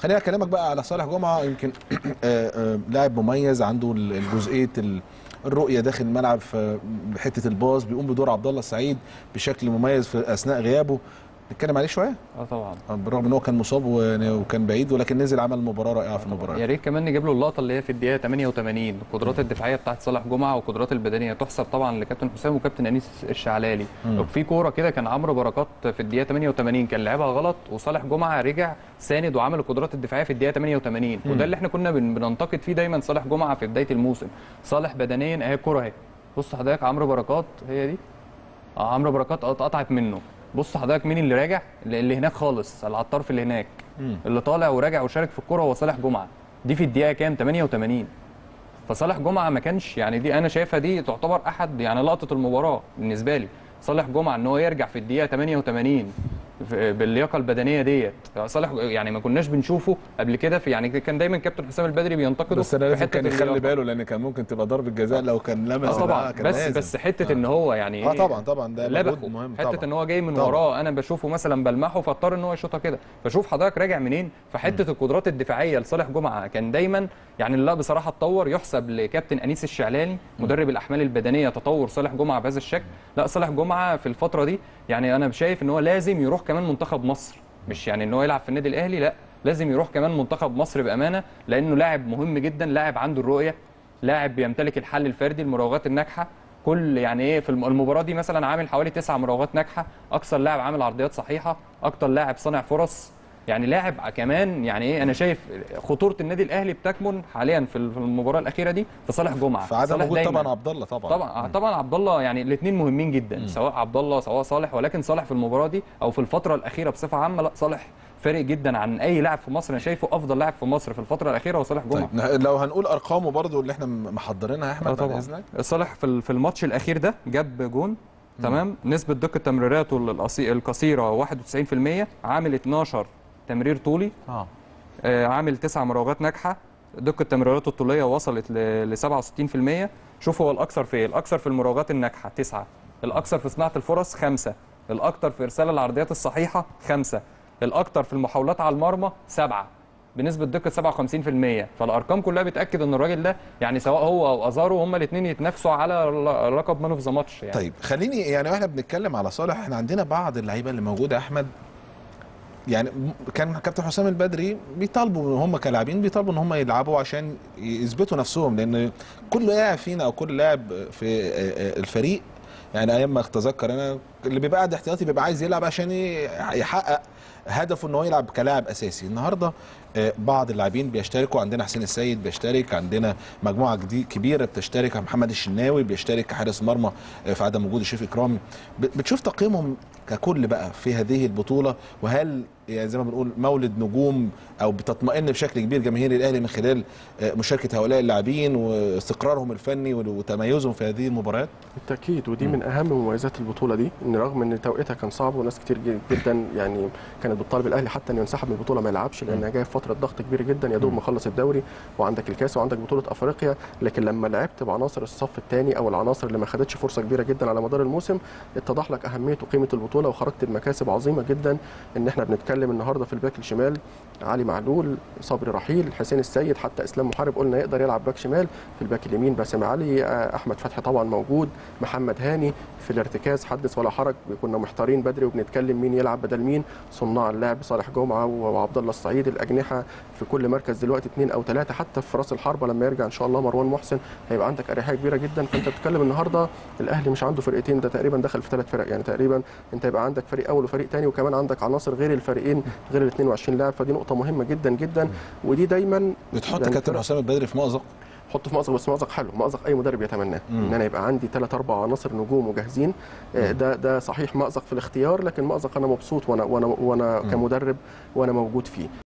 خليني اكلمك بقى على صالح جمعه يمكن آه، آه، لاعب مميز عنده ال- الجزئيه ال- الرؤيه داخل الملعب في حته الباص بيقوم بدور عبد الله السعيد بشكل مميز في اثناء غيابه نتكلم عليه شويه اه طبعا بالرغم ان هو كان مصاب و- وكان بعيد ولكن نزل عمل مباراه رائعه في المباراه يا ريت كمان نجيب له اللقطه اللي هي في الدقيقه 88 القدرات الدفاعيه بتاعت صالح جمعه والقدرات البدنيه تحسب طبعا لكابتن حسام وكابتن انيس الشعلالي مم. في كوره كده كان عمرو بركات في الدقيقه 88 كان لعبها غلط وصالح جمعه رجع ساند وعمل القدرات الدفاعيه في الدقيقه 88 وده اللي احنا كنا بن- بننتقد فيه دايما صالح جمعه في بدايه الموسم صالح بدنيا اهي الكوره اهي بص حضرتك عمرو بركات هي دي اه عمرو بركات اتقطعت منه بص حضرتك مين اللي راجع اللي اللي هناك خالص اللي على الطرف اللي هناك مم. اللي طالع وراجع وشارك في الكرة هو صالح جمعه دي في الدقيقه كام 88 فصالح جمعه ما كانش يعني دي انا شايفها دي تعتبر احد يعني لقطه المباراه بالنسبه لي صالح جمعه ان هو يرجع في الدقيقه 88 في- باللياقه البدنيه ديت صالح يعني ما كناش بنشوفه قبل كده في يعني كان دايما كابتن حسام البدري بينتقده بس انا في لازم حته كان يخلي اللياقة. باله لان كان ممكن تبقى ضربه جزاء لو كان لمس اه طبعا لا، كان بس لازم. بس حته ان هو يعني اه إيه؟ طبعا طبعا ده مجهود لبخه مهم حته طبعا ان هو جاي من طبعاً. وراه انا بشوفه مثلا بلمحه فاضطر ان هو يشوطها كده فشوف حضرتك راجع منين فحته القدرات الدفاعيه لصالح جمعه كان دايما يعني لا بصراحه اتطور يحسب لكابتن انيس الشعلاني مدرب الاحمال البدنيه تطور صالح جمعه بهذا الشكل لا صالح جمعه في الفتره دي يعني انا شايف ان هو لازم يروح كمان منتخب مصر مش يعني ان هو يلعب في النادي الاهلي لا لازم يروح كمان منتخب مصر بامانه لانه لاعب مهم جدا لاعب عنده الرؤيه لاعب بيمتلك الحل الفردي المراوغات الناجحه كل يعني ايه في الم- المباراه دي مثلا عامل حوالي تسع مراوغات ناجحه اكثر لاعب عامل عرضيات صحيحه اكتر لاعب صانع فرص يعني لاعب كمان يعني ايه انا شايف خطوره النادي الاهلي بتكمن حاليا في ال- في المباراه الاخيره دي في صالح جمعه فعدم صالح وجود دايماً. طبعا عبد الله طبعا طبعا طبعا عبد الله يعني الاثنين مهمين جدا سواء عبد الله سواء صالح ولكن صالح في المباراه دي او في الفتره الاخيره بصفه عامه لا صالح فارق جدا عن اي لاعب في مصر انا شايفه افضل لاعب في مصر في الفتره الاخيره هو صالح جمعه طيب نه- لو هنقول ارقامه برضو اللي احنا م- محضرينها يا احمد اه بعد طبعا اذنك صالح في ال- في الماتش الاخير ده جاب جون تمام نسبه دقه تمريراته القصي- القصيره 91% عامل 12 تمرير طولي اه آه، عامل تسع مراوغات ناجحه دقه تمريراته الطوليه وصلت ل ل 67% شوف هو الاكثر في ايه الاكثر في المراوغات الناجحه تسعه الاكثر في صناعه الفرص خمسه الاكثر في ارسال العرضيات الصحيحه خمسه الاكثر في المحاولات على المرمى سبعه بنسبه دقه 57% فالارقام كلها بتاكد ان الراجل ده يعني سواء هو او ازارو هما الاثنين يتنافسوا على ل- لقب مان اوف ذا ماتش يعني طيب خليني يعني واحنا بنتكلم على صالح احنا عندنا بعض اللعيبه اللي موجوده يا احمد يعني م- كان كابتن حسام البدري بيطالبوا هم كلاعبين بيطالبوا ان هم يلعبوا عشان يثبتوا نفسهم لان كل لاعب فينا او كل لاعب في آه، آه، الفريق يعني ايام ما اتذكر انا اللي بيبقى قاعد احتياطي بيبقى عايز يلعب عشان ي- يحقق هدفه ان هو يلعب كلاعب اساسي النهارده آه، بعض اللاعبين بيشتركوا عندنا حسين السيد بيشترك عندنا مجموعه جديد كبيره بتشترك محمد الشناوي بيشترك كحارس مرمى آه، في عدم وجود الشريف اكرامي ب- بتشوف تقييمهم ككل بقى في هذه البطوله وهل يعني زي ما بنقول مولد نجوم او بتطمئن بشكل كبير جماهير الاهلي من خلال آه، مشاركه هؤلاء اللاعبين واستقرارهم الفني وتميزهم في هذه المباريات بالتاكيد ودي من اهم مميزات البطوله دي ان رغم ان توقيتها كان صعب وناس كتير جد- جدا يعني كانت بتطالب الاهلي حتى انه ينسحب من البطوله ما يلعبش لانها جايه في فتره ضغط كبير جدا يا دوب مخلص الدوري وعندك الكاس وعندك بطوله افريقيا لكن لما لعبت بعناصر الصف الثاني او العناصر اللي ما خدتش فرصه كبيره جدا على مدار الموسم اتضح لك اهميه وقيمه البطوله وخرجت بمكاسب عظيمه جدا ان احنا بنتكلم النهارده في الباك الشمال علي معلول صبري رحيل حسين السيد حتى اسلام محارب قلنا يقدر يلعب باك شمال في الباك اليمين باسم علي آه، احمد فتحي طبعا موجود محمد هاني في الارتكاز حدث ولا حرج كنا محتارين بدري وبنتكلم مين يلعب بدل مين صناع اللعب صالح جمعه وعبد الله السعيد الاجنحه في كل مركز دلوقتي اثنين او ثلاثه حتى في راس الحربه لما يرجع ان شاء الله مروان محسن هيبقى عندك اريحيه كبيره جدا فانت بتتكلم النهارده الاهلي مش عنده فرقتين ده تقريبا دخل في ثلاث فرق يعني تقريبا انت يبقى عندك فريق اول وفريق ثاني وكمان عندك عناصر غير الفريقين غير ال 22 لاعب فدي نقطه مهمه جدا جدا ودي دايما بتحط يعني كابتن فرق- حسام البدري في مأزق حطه في مأزق بس مأزق حلو مأزق اي مدرب يتمناه مم. ان انا يبقى عندي ثلاث اربع عناصر نجوم وجاهزين آه، ده ده صحيح مأزق في الاختيار لكن مأزق انا مبسوط وانا وانا وانا مم. كمدرب وانا موجود فيه